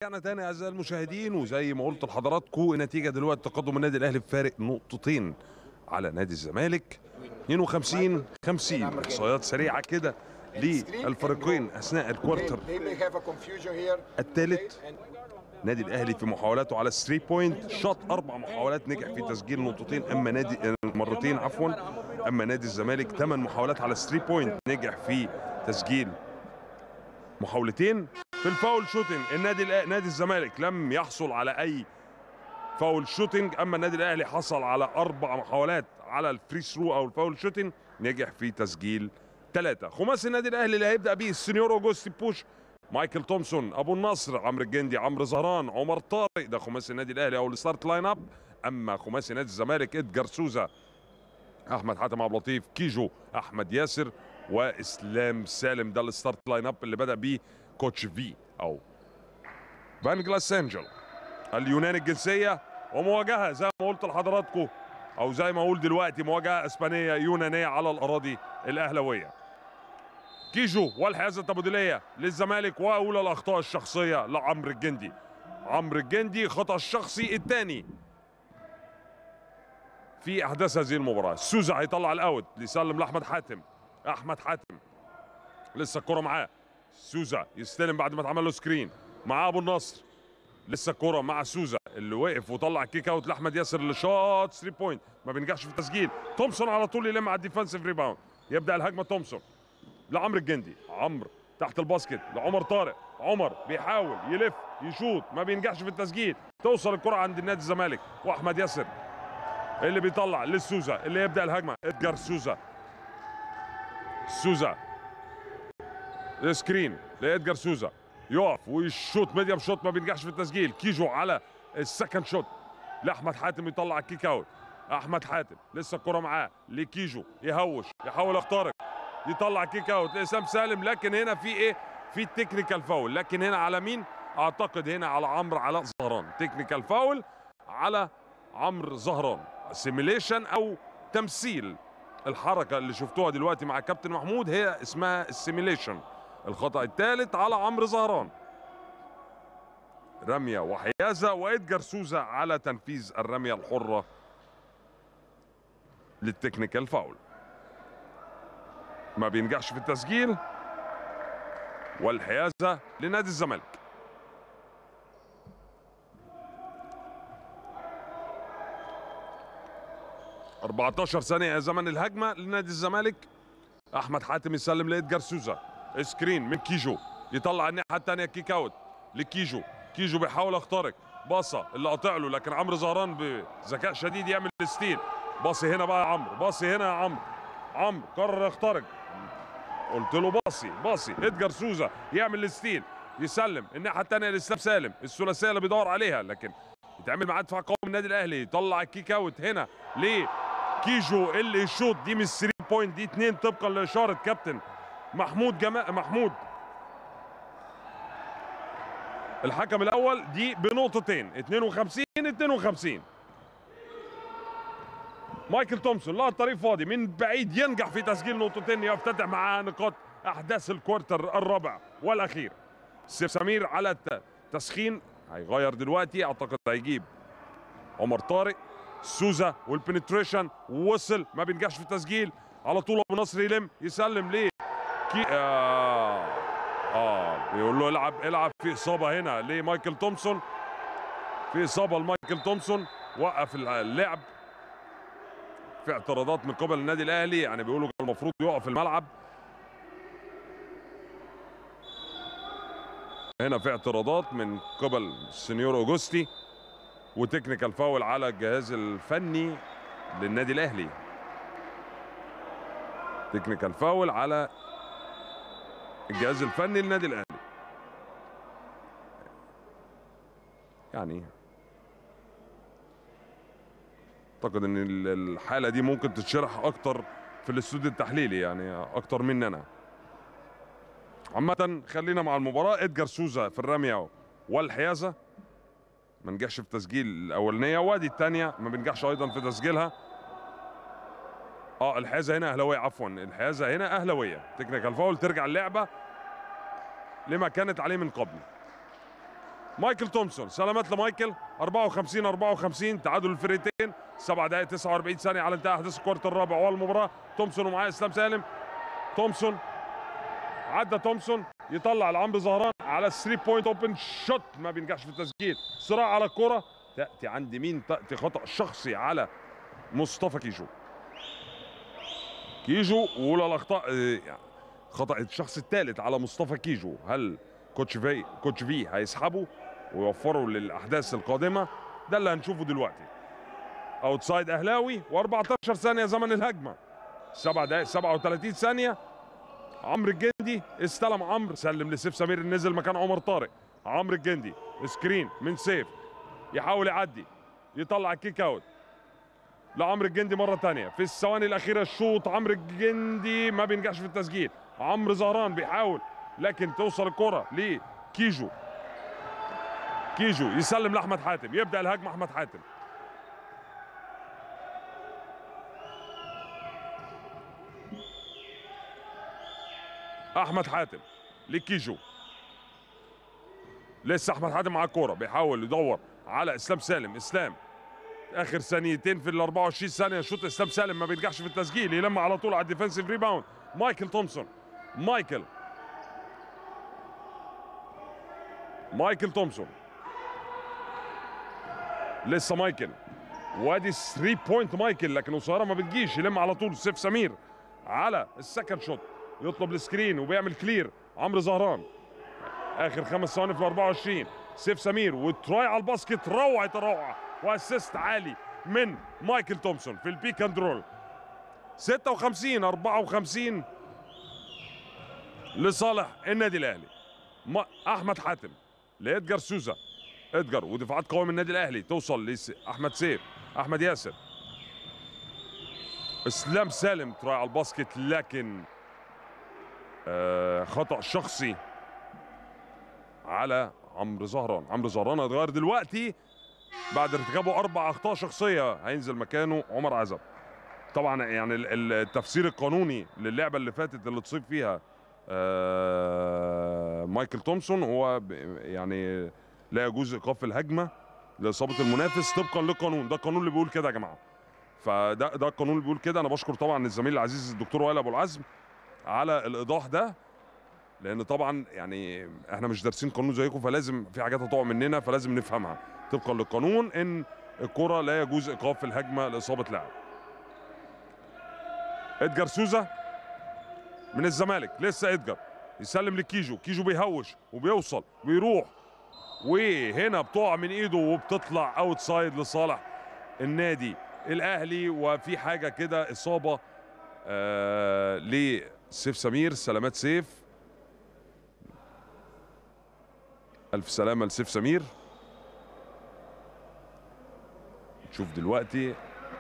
رجعنا تاني اعزائي المشاهدين وزي ما قلت لحضراتكم النتيجه دلوقتي تقدم النادي الاهلي بفارق نقطتين على نادي الزمالك 52 50 احصائيات سريعه كده للفريقين اثناء الكوارتر الثالث نادي الاهلي في محاولاته على الثري بوينت شاط اربع محاولات نجح في تسجيل نقطتين اما نادي مرتين عفوا اما نادي الزمالك ثمان محاولات على الثري بوينت نجح في تسجيل محاولتين في الفاول شوتنج النادي الأ- نادي الزمالك لم يحصل على اي فاول شوتنج اما النادي الاهلي حصل على اربع محاولات على الفري ثرو او الفاول شوتنج نجح في تسجيل ثلاثه خماسي النادي الاهلي اللي هيبدا بيه السنيور اوجوستي بوش مايكل تومسون ابو النصر عمرو الجندي عمرو زهران عمر طارق ده خماسي النادي الاهلي او الستارت لاين اب اما خماسي نادي الزمالك ادجار سوزا احمد حاتم عبد اللطيف كيجو احمد ياسر واسلام سالم ده الستارت لاين اب اللي بدا بيه كوتش في او فان جلاس انجل اليوناني الجنسيه ومواجهه زي ما قلت لحضراتكم او زي ما اقول دلوقتي مواجهه اسبانيه يونانيه على الاراضي الاهلاويه كيجو والحيازه التبادليه للزمالك واولى الاخطاء الشخصيه لعمرو الجندي عمرو الجندي خطا الشخصي الثاني في احداث هذه المباراه سوزا هيطلع الاوت يسلم لاحمد حاتم احمد حاتم لسه الكره معاه سوزا يستلم بعد ما اتعمل له سكرين معاه ابو النصر لسه الكره مع سوزا اللي وقف وطلع كيك اوت لاحمد ياسر اللي شاط 3 بوينت ما بينجحش في التسجيل تومسون على طول يلم على الديفensive ريباوند يبدا الهجمه تومسون لعمرو الجندي عمرو تحت الباسكت لعمر طارق عمر بيحاول يلف يشوط ما بينجحش في التسجيل توصل الكره عند النادي الزمالك واحمد ياسر اللي بيطلع للسوزا اللي يبدا الهجمه ادجار سوزا سوزا سكرين لادجار سوزا يقف ويشوط ميديم شوت ما بينجحش في التسجيل كيجو على السكند شوت لاحمد حاتم يطلع الكيك اوت احمد حاتم لسه الكره معاه لكيجو يهوش يحاول يخترق يطلع كيك اوت لاسلام سالم لكن هنا في ايه في تكنيكال فاول لكن هنا على مين اعتقد هنا على عمرو علاء زهران تكنيكال فاول على عمرو زهران سيميليشن او تمثيل الحركه اللي شفتوها دلوقتي مع كابتن محمود هي اسمها السيميليشن الخطا الثالث على عمرو زهران رميه وحيازه وادجار سوزا على تنفيذ الرميه الحره للتكنيكال فاول ما بينجحش في التسجيل والحيازه لنادي الزمالك ؟ 14 ثانية زمن الهجمة لنادي الزمالك أحمد حاتم يسلم لإدجار سوزا سكرين من كيجو يطلع الناحية الثانية كيك أوت لكيجو كيجو بيحاول يخترق باصة اللي قاطع له لكن عمرو زهران بذكاء شديد يعمل ستيل باصي هنا بقى يا عمرو باصي هنا يا عمرو عمرو قرر يخترق قلت له باصي باصي ادجار سوزا يعمل الستيل يسلم الناحيه الثانيه لاسلام سالم الثلاثيه اللي بيدور عليها لكن يتعمل معاه دفاع قوي من النادي الاهلي يطلع الكيك اوت هنا ليه كيجو اللي يشوط دي مش 3 بوينت دي 2 طبقا لاشاره كابتن محمود جمال محمود الحكم الاول دي بنقطتين 52 52 مايكل تومسون لقى الطريق فاضي من بعيد ينجح في تسجيل نقطتين يفتتح معاه نقاط احداث الكوارتر الرابع والاخير سيف سمير على الت- تسخين هيغير دلوقتي اعتقد هيجيب عمر طارق سوزا والبنتريشن وصل ما بينجحش في التسجيل على طول ابو نصر يلم يسلم ليه كي آه, اه بيقول له العب العب في اصابه هنا لمايكل تومسون في اصابه لمايكل تومسون وقف اللعب في اعتراضات من قبل النادي الاهلي يعني بيقولوا كان المفروض يقف الملعب هنا في اعتراضات من قبل السنيور اوجوستي وتكنيكال فاول على الجهاز الفني للنادي الاهلي تكنيكال فاول على الجهاز الفني للنادي الاهلي يعني اعتقد ان ال- الحاله دي ممكن تتشرح اكتر في الاستوديو التحليلي يعني اكتر مننا عامة خلينا مع المباراة ادجار سوزا في الرمية والحيازة ما نجحش في تسجيل الاولانية وادي الثانية ما بينجحش ايضا في تسجيلها اه الحيازة هنا اهلاوية عفوا الحيازة هنا اهلاوية تكنيكال فاول ترجع اللعبة لما كانت عليه من قبل مايكل تومسون سلامات لمايكل 54 54 تعادل الفريقين 7 دقائق 49 ثانيه على انتهاء احداث الكوارت الرابع والمباراه تومسون ومعاه اسلام سالم تومسون عدى تومسون يطلع لعمرو زهران على 3 بوينت اوبن شوت ما بينجحش في التسجيل صراع على الكره تاتي عند مين تاتي خطا شخصي على مصطفى كيجو كيجو واولى الاخطاء آه، يعني خطا الشخص الثالث على مصطفى كيجو هل كوتش في كوتش في هيسحبه ويوفره للاحداث القادمه ده اللي هنشوفه دلوقتي اوتسايد اهلاوي و14 ثانيه زمن الهجمه 7 دقائق 37 ثانيه عمرو الجندي استلم عمرو سلم لسيف سمير نزل مكان عمر طارق عمرو الجندي سكرين من سيف يحاول يعدي يطلع الكيك اوت لعمرو الجندي مره ثانيه في الثواني الاخيره الشوط عمرو الجندي ما بينجحش في التسجيل عمرو زهران بيحاول لكن توصل الكره لكيجو كيجو يسلم لاحمد حاتم يبدا الهجمه احمد حاتم احمد حاتم لكيجو لسه احمد حاتم مع الكوره بيحاول يدور على اسلام سالم اسلام اخر ثانيتين في ال 24 ثانيه شوط اسلام سالم ما بينجحش في التسجيل يلم على طول على الديفensive ريباوند مايكل تومسون مايكل مايكل تومسون لسه مايكل وادي 3 بوينت مايكل لكن قصيره ما بتجيش يلم على طول سيف سمير على السكند شوت يطلب السكرين وبيعمل كلير عمرو زهران اخر خمس ثواني في ال 24 سيف سمير وتراي على الباسكت روعه الروعه واسيست عالي من مايكل تومسون في البيك اند رول 56 54 لصالح النادي الاهلي ما- احمد حاتم لادجار سوزا ادجار ودفاعات قويه من النادي الاهلي توصل لاحمد سيف احمد ياسر اسلام سالم تراي على الباسكت لكن آه خطا شخصي على عمرو زهران عمرو زهران هيتغير دلوقتي بعد ارتكابه اربع اخطاء شخصيه هينزل مكانه عمر عزب طبعا يعني ال- ال- التفسير القانوني للعبه اللي فاتت اللي تصيب فيها آه، مايكل تومسون هو ب- يعني لا يجوز ايقاف الهجمه لاصابه المنافس طبقا للقانون ده القانون اللي بيقول كده يا جماعه فده ده القانون اللي بيقول كده انا بشكر طبعا الزميل العزيز الدكتور وائل ابو العزم على الايضاح ده لان طبعا يعني احنا مش دارسين قانون زيكم فلازم في حاجات هتقع مننا فلازم نفهمها طبقا للقانون ان الكره لا يجوز ايقاف الهجمه لاصابه لاعب ادجار سوزا من الزمالك لسه ادجار يسلم لكيجو كيجو بيهوش وبيوصل بيروح وهنا بتقع من ايده وبتطلع اوت سايد لصالح النادي الاهلي وفي حاجه كده اصابه آه لسيف سمير سلامات سيف الف سلامه لسيف سمير نشوف دلوقتي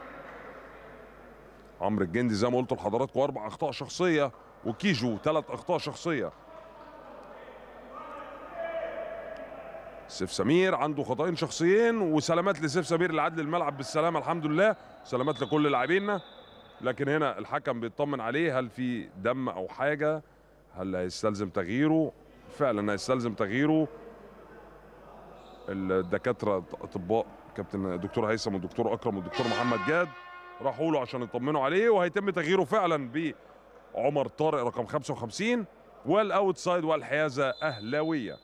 عمرو الجندي زي ما قلت لحضراتكم اربع اخطاء شخصيه وكيجو ثلاث اخطاء شخصيه سيف سمير عنده خطأين شخصيين وسلامات لسيف سمير اللي عدل الملعب بالسلامه الحمد لله سلامات لكل لاعبينا لكن هنا الحكم بيطمن عليه هل في دم او حاجه هل هيستلزم تغييره فعلا هيستلزم تغييره الدكاتره اطباء كابتن دكتور هيثم والدكتور اكرم والدكتور محمد جاد راحوا له عشان يطمنوا عليه وهيتم تغييره فعلا بعمر طارق رقم 55 والاوتسايد والحيازه اهلاويه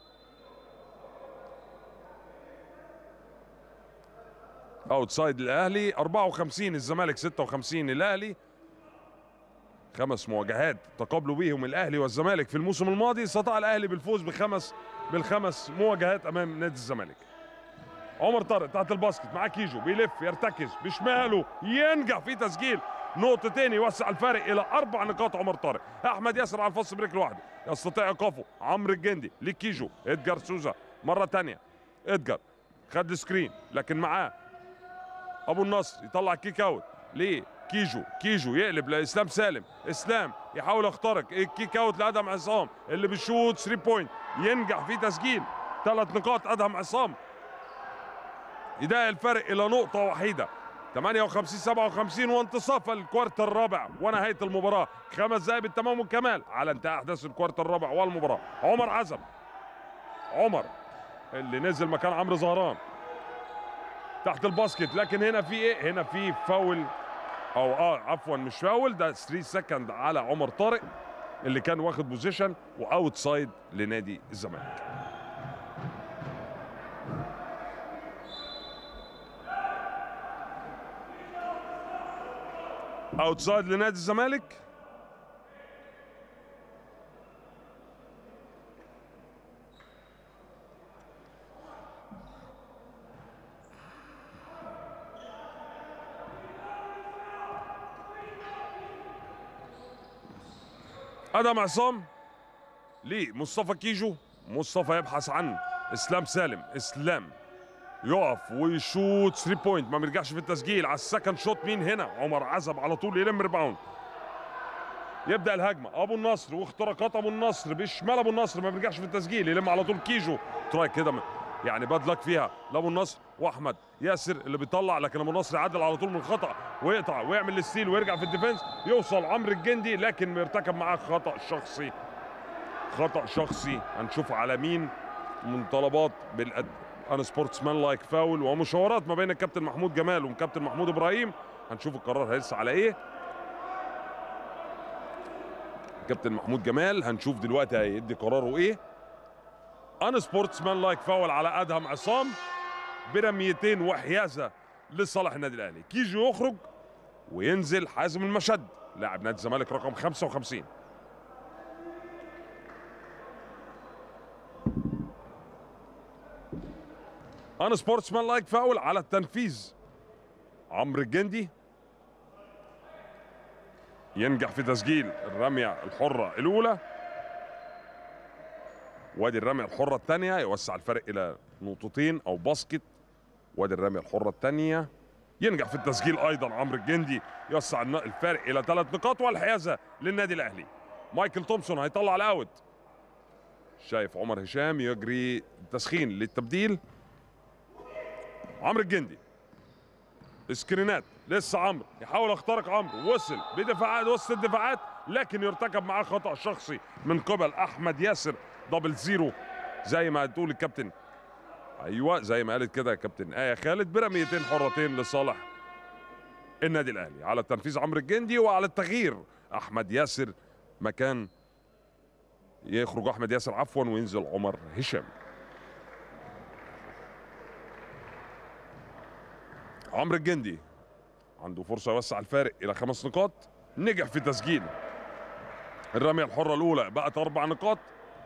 اوتسايد الاهلي 54 الزمالك 56 الاهلي خمس مواجهات تقابلوا بيهم الاهلي والزمالك في الموسم الماضي استطاع الاهلي بالفوز بخمس بالخمس مواجهات امام نادي الزمالك عمر طارق تحت الباسكت معاه كيجو بيلف يرتكز بشماله ينجح في تسجيل نقطتين يوسع الفارق الى اربع نقاط عمر طارق احمد ياسر على الفاست بريك لوحده يستطيع ايقافه عمرو الجندي لكيجو ادجار سوزا مره تانية ادجار خد سكرين لكن معاه ابو النصر يطلع كيك اوت ليه كيجو كيجو يقلب لاسلام سالم اسلام يحاول يخترق الكيك اوت لادهم عصام اللي بيشوط 3 بوينت ينجح في تسجيل ثلاث نقاط ادهم عصام يضايق الفرق الى نقطه وحيده 58 57 وانتصاف الكوارت الرابع ونهايه المباراه خمس دقائق بالتمام والكمال على انتهاء احداث الكوارت الرابع والمباراه عمر عزم عمر اللي نزل مكان عمرو زهران تحت الباسكت لكن هنا في ايه هنا في فاول او اه عفوا مش فاول ده 3 سكند على عمر طارق اللي كان واخد بوزيشن واوت سايد لنادي الزمالك اوت سايد لنادي الزمالك ادم عصام لمصطفى كيجو مصطفى يبحث عن اسلام سالم اسلام يقف ويشوت 3 بوينت ما بيرجعش في التسجيل على السكند شوت مين هنا عمر عزب على طول يلم ريباوند يبدا الهجمه ابو النصر واختراقات ابو النصر بشمال ابو النصر ما بيرجعش في التسجيل يلم على طول كيجو تراي كده يعني باد لك فيها لابو النصر واحمد ياسر اللي بيطلع لكن ابو النصر يعدل على طول من خطا ويقطع ويعمل الستيل ويرجع في الديفنس يوصل عمرو الجندي لكن بيرتكب معاه خطا شخصي خطا شخصي هنشوف على مين من طلبات بالأد... انا سبورتس مان لايك فاول ومشاورات ما بين الكابتن محمود جمال والكابتن محمود ابراهيم هنشوف القرار هيلسه على ايه كابتن محمود جمال هنشوف دلوقتي هيدي قراره ايه ان سبورتس مان لايك فاول على ادهم عصام برميتين وحيازه لصالح النادي الاهلي كيجو يخرج وينزل حازم المشد لاعب نادي الزمالك رقم 55 ان سبورتس مان لايك فاول على التنفيذ عمرو الجندي ينجح في تسجيل الرميه الحره الاولى وادي الرميه الحره الثانيه يوسع الفرق الى نقطتين او باسكت وادي الرميه الحره الثانيه ينجح في التسجيل ايضا عمرو الجندي يوسع الفارق الى ثلاث نقاط والحيازه للنادي الاهلي مايكل تومسون هيطلع الاوت شايف عمر هشام يجري تسخين للتبديل عمرو الجندي سكرينات لسه عمرو يحاول يخترق عمرو وصل بدفاعات وسط الدفاعات لكن يرتكب معاه خطا شخصي من قبل احمد ياسر دبل زيرو زي ما تقول الكابتن ايوه زي ما قالت كده كابتن ايه خالد برميتين حرتين لصالح النادي الاهلي على التنفيذ عمرو الجندي وعلى التغيير احمد ياسر مكان يخرج احمد ياسر عفوا وينزل عمر هشام عمرو الجندي عنده فرصه يوسع الفارق الى خمس نقاط نجح في تسجيل الرميه الحره الاولى بقت اربع نقاط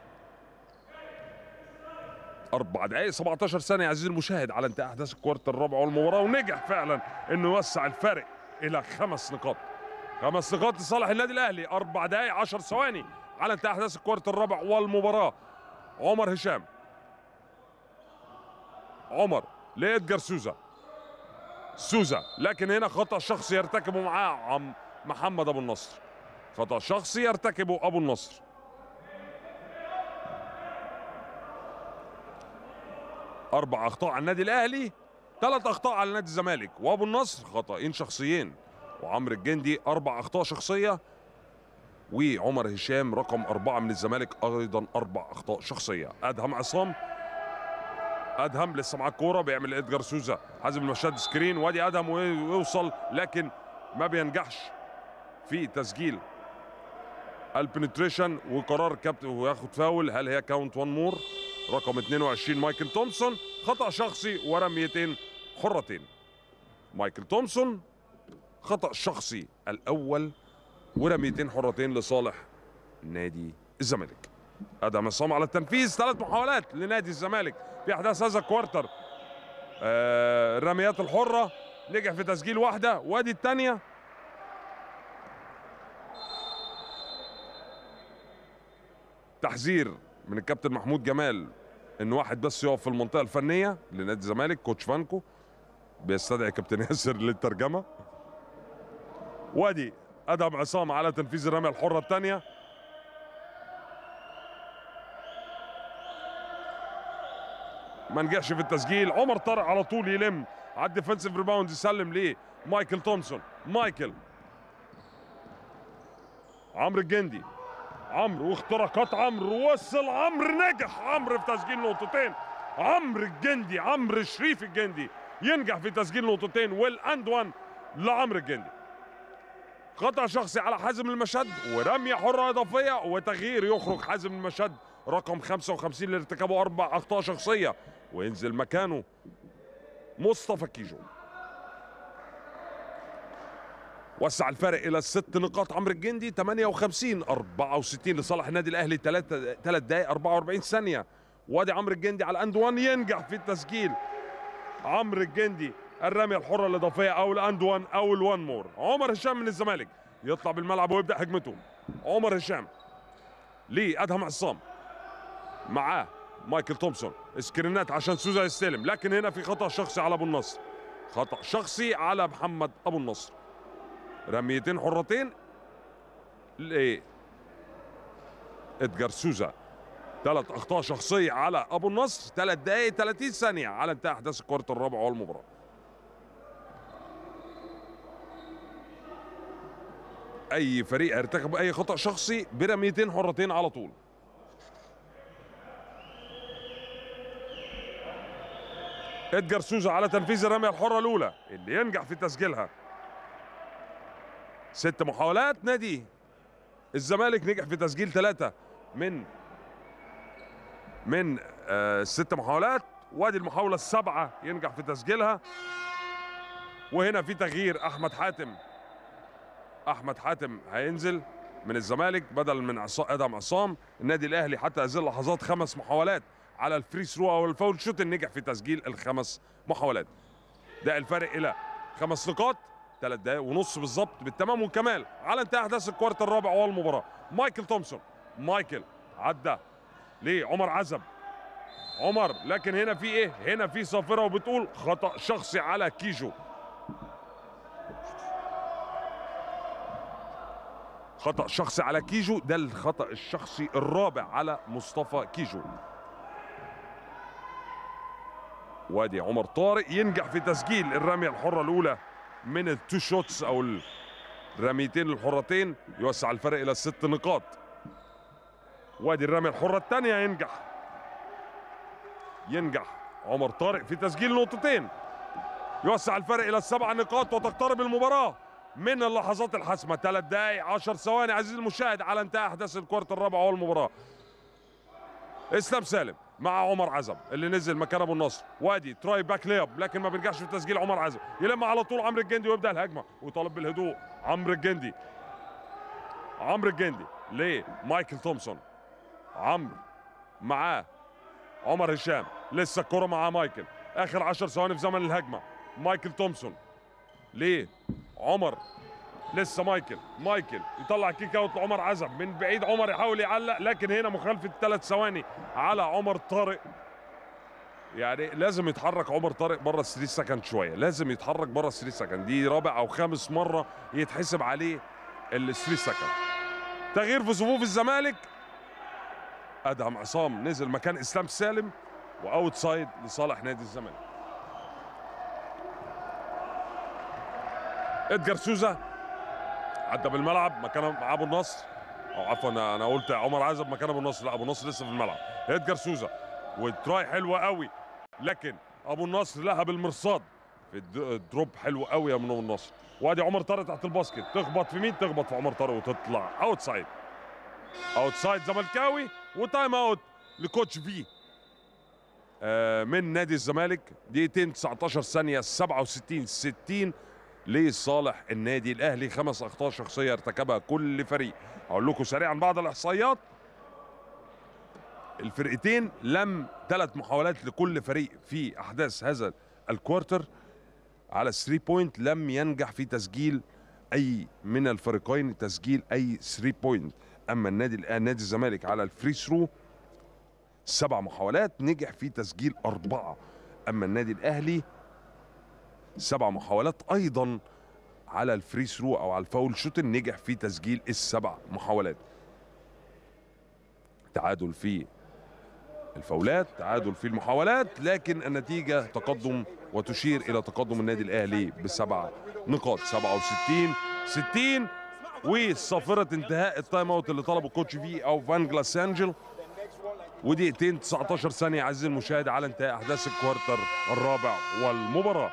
اربع دقائق 17 ثانيه عزيزي المشاهد على انتهاء احداث الكوارت الرابع والمباراه ونجح فعلا انه يوسع الفارق الى خمس نقاط خمس نقاط لصالح النادي الاهلي اربع دقائق 10 ثواني على انتهاء احداث الكوارت الرابع والمباراه عمر هشام عمر لادجار سوزا سوزا لكن هنا خطا شخصي يرتكبه معاه عم محمد ابو النصر خطا شخصي يرتكبه ابو النصر اربع اخطاء على النادي الاهلي ثلاث اخطاء على نادي الزمالك وابو النصر خطأين شخصيين وعمرو الجندي اربع اخطاء شخصيه وعمر هشام رقم أربعة من الزمالك أيضا أربع أخطاء شخصية أدهم عصام أدهم لسه معاه الكورة بيعمل إدجار سوزا حازم المشاد سكرين وادي أدهم ويوصل لكن ما بينجحش في تسجيل البنتريشن وقرار كابتن وياخد فاول هل هي كاونت 1 مور رقم 22 مايكل تومسون خطأ شخصي ورميتين حرتين مايكل تومسون خطأ شخصي الأول ورميتين حرتين لصالح نادي الزمالك ادم عصام على التنفيذ ثلاث محاولات لنادي الزمالك في احداث هذا الكوارتر آه الرميات الحره نجح في تسجيل واحده وادي الثانيه تحذير من الكابتن محمود جمال ان واحد بس يقف في المنطقه الفنيه لنادي الزمالك كوتش فانكو بيستدعي كابتن ياسر للترجمه وادي ادهم عصام على تنفيذ الرميه الحره الثانيه ما نجحش في التسجيل عمر طارق على طول يلم على الديفنسيف ريباوند يسلم ليه مايكل تومسون مايكل عمرو الجندي عمرو واختراقات عمرو وصل عمرو نجح عمرو في تسجيل نقطتين عمرو الجندي عمرو شريف الجندي ينجح في تسجيل نقطتين والاند وان لعمرو الجندي خطأ شخصي على حازم المشد ورمية حرة إضافية وتغيير يخرج حازم المشد رقم 55 لارتكابه أربع أخطاء شخصية وينزل مكانه مصطفى كيجو وسع الفارق الى الست نقاط عمرو الجندي 58 64 لصالح النادي الاهلي 3 3 دقائق 44 ثانيه وادي عمرو الجندي على الاند 1 ينجح في التسجيل عمرو الجندي الرميه الحره الاضافيه او الاند 1 او الوان مور عمر هشام من الزمالك يطلع بالملعب ويبدا هجمته عمر هشام ليه ادهم عصام معاه مايكل تومسون سكرينات عشان سوزا يستلم لكن هنا في خطا شخصي على ابو النصر خطا شخصي على محمد ابو النصر رميتين حرتين ل ادجار سوزا ثلاث اخطاء شخصيه على ابو النصر ثلاث دقائق 30 ثانيه على انتهاء احداث الكره الرابعه والمباراه اي فريق هيرتكب اي خطا شخصي برميتين حرتين على طول ادجار سوزا على تنفيذ الرميه الحره الاولى اللي ينجح في تسجيلها ست محاولات نادي الزمالك نجح في تسجيل ثلاثة من من آه ست محاولات وادي المحاولة السابعة ينجح في تسجيلها وهنا في تغيير أحمد حاتم أحمد حاتم هينزل من الزمالك بدل من عصا ادم عصام النادي الاهلي حتى هذه اللحظات خمس محاولات على الفري ثرو او الفاول شوت نجح في تسجيل الخمس محاولات ده الفرق الى خمس نقاط ثلاث دقائق ونص بالظبط بالتمام والكمال على انتهاء احداث الكوارت الرابع والمباراه مايكل تومسون مايكل عدى ليه عمر عزب عمر لكن هنا في ايه هنا في صافره وبتقول خطا شخصي على كيجو خطا شخصي على كيجو ده الخطا الشخصي الرابع على مصطفى كيجو وادي عمر طارق ينجح في تسجيل الرميه الحره الاولى من التو شوتس او الرميتين الحرتين يوسع الفرق الى ست نقاط وادي الرميه الحره الثانيه ينجح ينجح عمر طارق في تسجيل نقطتين يوسع الفرق الى السبع نقاط وتقترب المباراه من اللحظات الحاسمه ثلاث دقائق 10 ثواني عزيزي المشاهد على انتهاء احداث الكوارت الرابعه والمباراه اسلام سالم مع عمر عزب اللي نزل مكان ابو النصر وادي تراي باك لياب لكن ما بيرجعش في تسجيل عمر عزب يلم على طول عمرو الجندي ويبدا الهجمه ويطالب بالهدوء عمرو الجندي عمرو الجندي ليه مايكل تومسون عمرو معاه عمر هشام لسه الكره مع مايكل اخر 10 ثواني في زمن الهجمه مايكل تومسون ليه عمر لسه مايكل مايكل يطلع كيك اوت لعمر عزب من بعيد عمر يحاول يعلق لكن هنا مخالفه ثلاث ثواني على عمر طارق يعني لازم يتحرك عمر طارق بره الثري سكند شويه لازم يتحرك بره الثري سكند دي رابع او خامس مره يتحسب عليه الثري سكند تغيير في صفوف الزمالك ادهم عصام نزل مكان اسلام سالم واوت سايد لصالح نادي الزمالك ادجار سوزا عدى بالملعب مكان مع ابو النصر او عفوا انا انا قلت عمر عزب مكان ابو النصر لا ابو النصر لسه في الملعب ادجار سوزا والتراي حلوه قوي لكن ابو النصر لها بالمرصاد في الدروب حلو قوي يا من ابو النصر وادي عمر طارق تحت الباسكت تخبط في مين تخبط في عمر طارق وتطلع اوت سايد اوت سايد زملكاوي وتايم اوت لكوتش في آه من نادي الزمالك دقيقتين 19 ثانيه 67 60 لصالح النادي الاهلي خمس اخطاء شخصيه ارتكبها كل فريق اقول لكم سريعا بعض الاحصائيات الفرقتين لم ثلاث محاولات لكل فريق في احداث هذا الكوارتر على 3 بوينت لم ينجح في تسجيل اي من الفريقين تسجيل اي 3 بوينت اما النادي الان نادي الزمالك على الفري ثرو سبع محاولات نجح في تسجيل اربعه اما النادي الاهلي سبع محاولات ايضا على الفري ثرو او على الفاول شوت نجح في تسجيل السبع محاولات تعادل في الفاولات تعادل في المحاولات لكن النتيجة تقدم وتشير إلى تقدم النادي الأهلي بسبع نقاط 67 60 وصافرة انتهاء التايم اوت اللي طلبه كوتش في أو فان جلاس أنجل ودقيقتين 19 ثانيه عزيزي المشاهد على انتهاء احداث الكوارتر الرابع والمباراه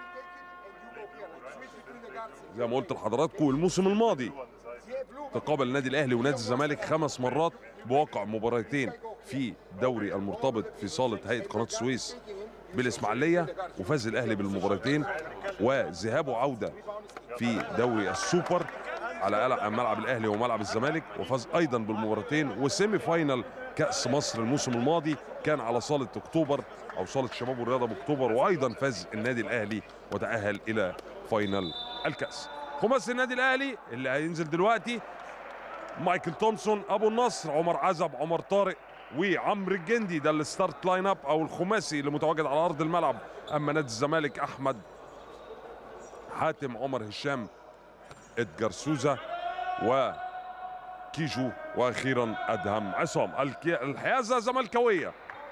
زي ما قلت لحضراتكم الموسم الماضي تقابل النادي الاهلي ونادي الزمالك خمس مرات بواقع مباراتين في دوري المرتبط في صاله هيئه قناه السويس بالاسماعيليه وفاز الاهلي بالمباراتين وذهاب وعوده في دوري السوبر على ملعب الاهلي وملعب الزمالك وفاز ايضا بالمباراتين وسيمي فاينل كاس مصر الموسم الماضي كان على صاله اكتوبر او صاله شباب والرياضه باكتوبر وايضا فاز النادي الاهلي وتاهل الى فاينل الكاس خماسي النادي الاهلي اللي هينزل دلوقتي مايكل تومسون ابو النصر عمر عزب عمر طارق وعمرو الجندي ده الستارت لاين اب او الخماسي اللي متواجد على ارض الملعب اما نادي الزمالك احمد حاتم عمر هشام ادجار سوزا وكيجو واخيرا ادهم عصام الحيازه زملكاويه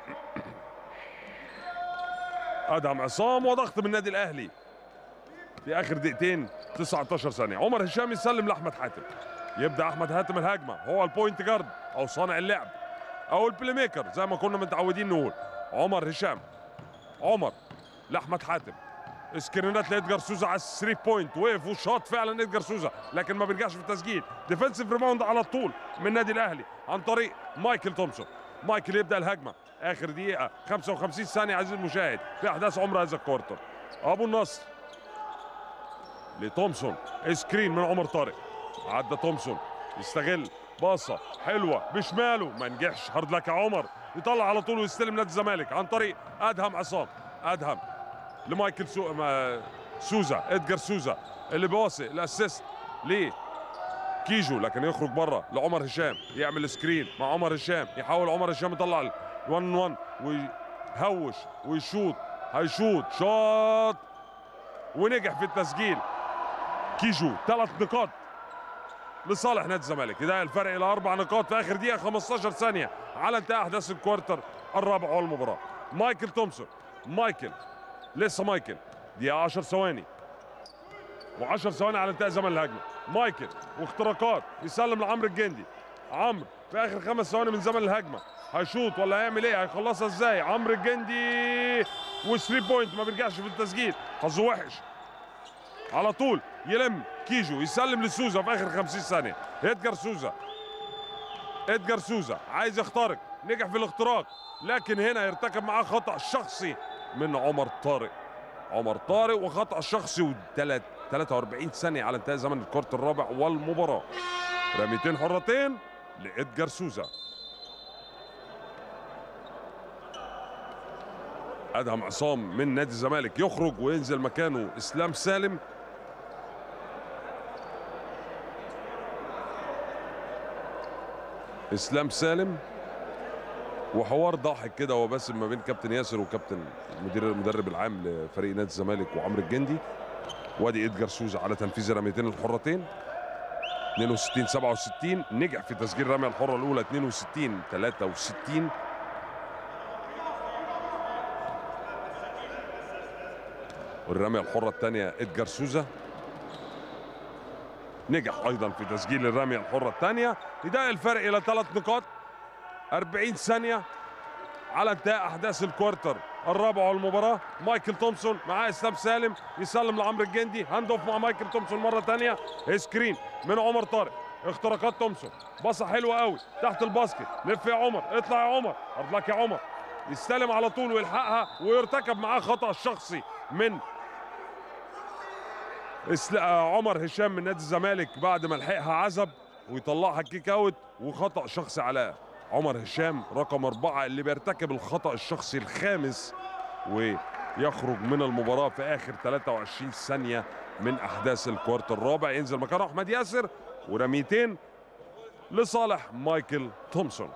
ادهم عصام وضغط من النادي الاهلي في اخر دقيقتين 19 ثانيه عمر هشام يسلم لاحمد حاتم يبدا احمد حاتم الهجمه هو البوينت جارد او صانع اللعب او البلاي ميكر زي ما كنا متعودين نقول عمر هشام عمر لاحمد حاتم سكرينات لادجار سوزا على الثري بوينت وقف وشاط فعلا ادجار سوزا لكن ما بيرجعش في التسجيل ديفنسيف ريباوند على طول من النادي الاهلي عن طريق مايكل تومسون مايكل يبدا الهجمه اخر دقيقه 55 ثانيه عزيزي المشاهد في احداث عمر هذا الكوارتر ابو النصر لتومسون سكرين من عمر طارق عدى تومسون يستغل باصه حلوه بشماله ما نجحش هارد لك يا عمر يطلع على طول ويستلم نادي الزمالك عن طريق ادهم عصام ادهم لمايكل سو... ما... سوزا ادجار سوزا اللي بيواصل الاسيست ليه كيجو لكن يخرج بره لعمر هشام يعمل سكرين مع عمر هشام يحاول عمر هشام يطلع ال 1 1 ويهوش ويشوط هيشوط شوط ونجح في التسجيل كيجو ثلاث نقاط لصالح نادي الزمالك يضيق الفرق الى اربع نقاط في اخر دقيقه 15 ثانيه على انتهاء احداث الكوارتر الرابع والمباراه مايكل تومسون مايكل لسه مايكل دقيقه 10 ثواني و10 ثواني على انتهاء زمن الهجمه مايكل واختراقات يسلم لعمرو الجندي عمرو في اخر خمس ثواني من زمن الهجمه هيشوط ولا هيعمل ايه هيخلصها ازاي عمرو الجندي و3 بوينت ما بيرجعش في التسجيل حظه وحش على طول يلم كيجو يسلم لسوزا في اخر 50 ثانيه ادجار سوزا ادجار سوزا عايز يخترق نجح في الاختراق لكن هنا يرتكب معاه خطا شخصي من عمر طارق عمر طارق وخطا شخصي وثلاث 43 ثانيه على انتهاء زمن الكورت الرابع والمباراه رميتين حرتين لادجار سوزا ادهم عصام من نادي الزمالك يخرج وينزل مكانه اسلام سالم اسلام سالم وحوار ضاحك كده هو بس ما بين كابتن ياسر وكابتن المدير المدرب العام لفريق نادي الزمالك وعمرو الجندي وادي ادجار سوزا على تنفيذ الرميتين الحرتين 62 67 نجح في تسجيل الرميه الحره الاولى 62 63 والرميه الحره الثانيه ادجار سوزا نجح ايضا في تسجيل الرميه الحره الثانيه يضيق الفرق الى ثلاث نقاط 40 ثانيه على انتهاء احداث الكوارتر الرابع والمباراه مايكل تومسون مع اسلام سالم يسلم لعمرو الجندي هاند اوف مع مايكل تومسون مره ثانيه سكرين من عمر طارق اختراقات تومسون باصه حلوه قوي تحت الباسكت لف يا عمر اطلع يا عمر ارض لك يا عمر يستلم على طول ويلحقها ويرتكب معاه خطا شخصي من عمر هشام من نادي الزمالك بعد ما لحقها عزب ويطلعها كيك اوت وخطا شخصي على عمر هشام رقم أربعة اللي بيرتكب الخطأ الشخصي الخامس ويخرج من المباراة في آخر 23 ثانية من أحداث الكوارت الرابع ينزل مكانه أحمد ياسر ورميتين لصالح مايكل تومسون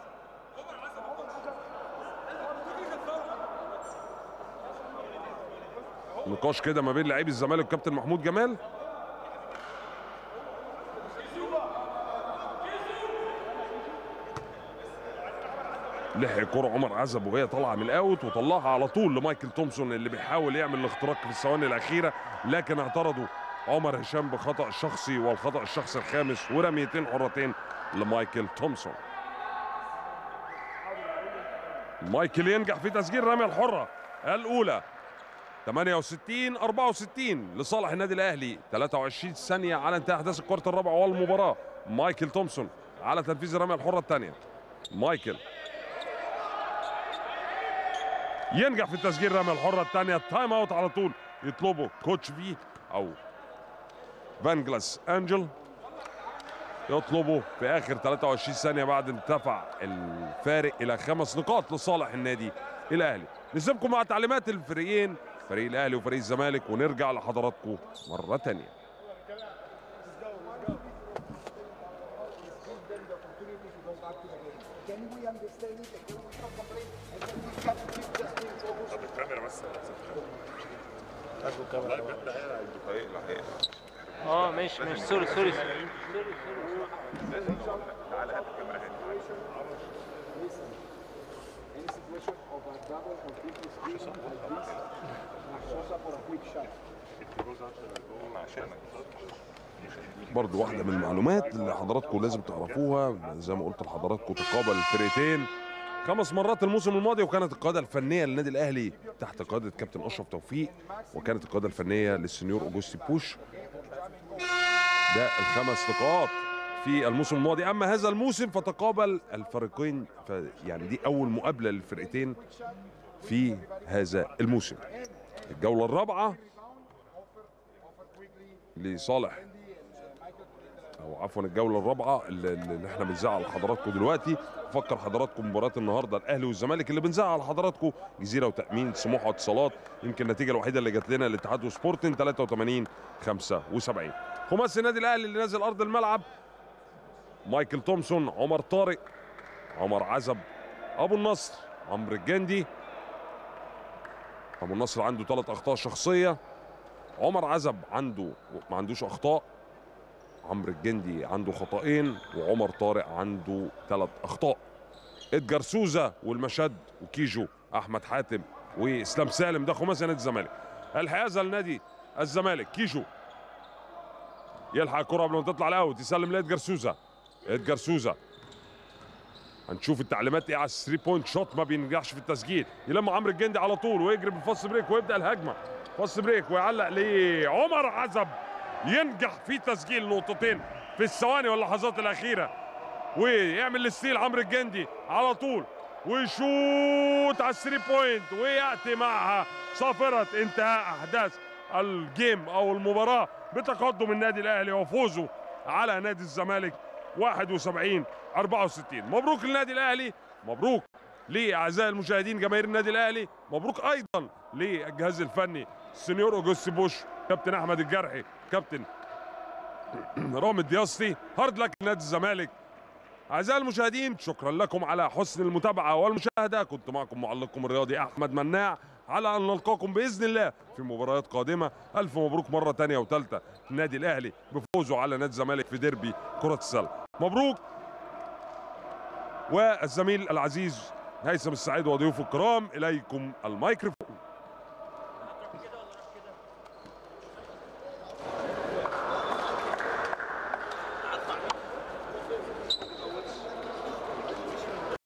نقاش كده ما بين لعيب الزمالك وكابتن محمود جمال لحق كرة عمر عزب وهي طالعه من الاوت وطلعها على طول لمايكل تومسون اللي بيحاول يعمل الاختراق في الثواني الاخيره لكن اعترضوا عمر هشام بخطا شخصي والخطا الشخصي الخامس ورميتين حرتين لمايكل تومسون مايكل ينجح في تسجيل الرميه الحره الاولى 68 64 لصالح النادي الاهلي 23 ثانيه على انتهاء احداث الكره الرابعه والمباراه مايكل تومسون على تنفيذ الرميه الحره الثانيه مايكل ينجح في تسجيل الرميه الحره الثانيه تايم اوت على طول يطلبه كوتش في او فانجلاس انجل يطلبه في اخر 23 ثانيه بعد انتفع الفارق الى خمس نقاط لصالح النادي الاهلي نسيبكم مع تعليمات الفريقين فريق الاهلي وفريق الزمالك ونرجع لحضراتكم مره ثانيه Can we understand it? Can we stop complaining? And then we can keep just being focused. طب الكاميرا بس اه ماشي ماشي سوري سوري سوري Any situation of a double or triple screen like this, Sosa for a quick shot. برضو واحدة من المعلومات اللي حضراتكم لازم تعرفوها زي ما قلت لحضراتكم تقابل الفرقتين خمس مرات الموسم الماضي وكانت القيادة الفنية للنادي الأهلي تحت قيادة كابتن أشرف توفيق وكانت القيادة الفنية للسنيور أوجوستي بوش ده الخمس نقاط في الموسم الماضي أما هذا الموسم فتقابل الفريقين ف يعني دي أول مقابلة للفرقتين في هذا الموسم الجولة الرابعة لصالح او عفوا الجوله الرابعه اللي, اللي احنا بنذاعها لحضراتكم دلوقتي فكر حضراتكم مباراه النهارده الاهلي والزمالك اللي بنذاعها لحضراتكم جزيره وتامين سموحه واتصالات يمكن النتيجه الوحيده اللي جات لنا الاتحاد وسبورتنج 83 75 خماسي النادي الاهلي اللي نازل ارض الملعب مايكل تومسون عمر طارق عمر عزب ابو النصر عمرو الجندي ابو النصر عنده ثلاث اخطاء شخصيه عمر عزب عنده ما عندوش اخطاء عمرو الجندي عنده خطأين وعمر طارق عنده ثلاث اخطاء ادجار سوزا والمشد وكيجو احمد حاتم واسلام سالم ده خماسي نادي الزمالك الحيازه لنادي الزمالك كيجو يلحق الكره قبل ما تطلع الاوت يسلم لادجار سوزا ادجار سوزا هنشوف التعليمات ايه على الثري بوينت شوت ما بينجحش في التسجيل يلم عمرو الجندي على طول ويجري بالفاست بريك ويبدا الهجمه فاست بريك ويعلق لعمر عزب ينجح في تسجيل نقطتين في الثواني واللحظات الاخيره ويعمل الستيل عمرو الجندي على طول ويشوت على الثري بوينت وياتي معها صافره انتهاء احداث الجيم او المباراه بتقدم النادي الاهلي وفوزه على نادي الزمالك 71 64 مبروك للنادي الاهلي مبروك لاعزائي المشاهدين جماهير النادي الاهلي مبروك ايضا للجهاز الفني السنيور اوجوستي بوش كابتن احمد الجرحي كابتن رامي الدياسطي هارد لك لنادي الزمالك اعزائي المشاهدين شكرا لكم على حسن المتابعه والمشاهده كنت معكم معلقكم الرياضي احمد مناع على ان نلقاكم باذن الله في مباريات قادمه الف مبروك مره ثانيه وثالثه النادي الاهلي بفوزه على نادي الزمالك في ديربي كره السله مبروك والزميل العزيز هيثم السعيد وضيوفه الكرام اليكم الميكروفون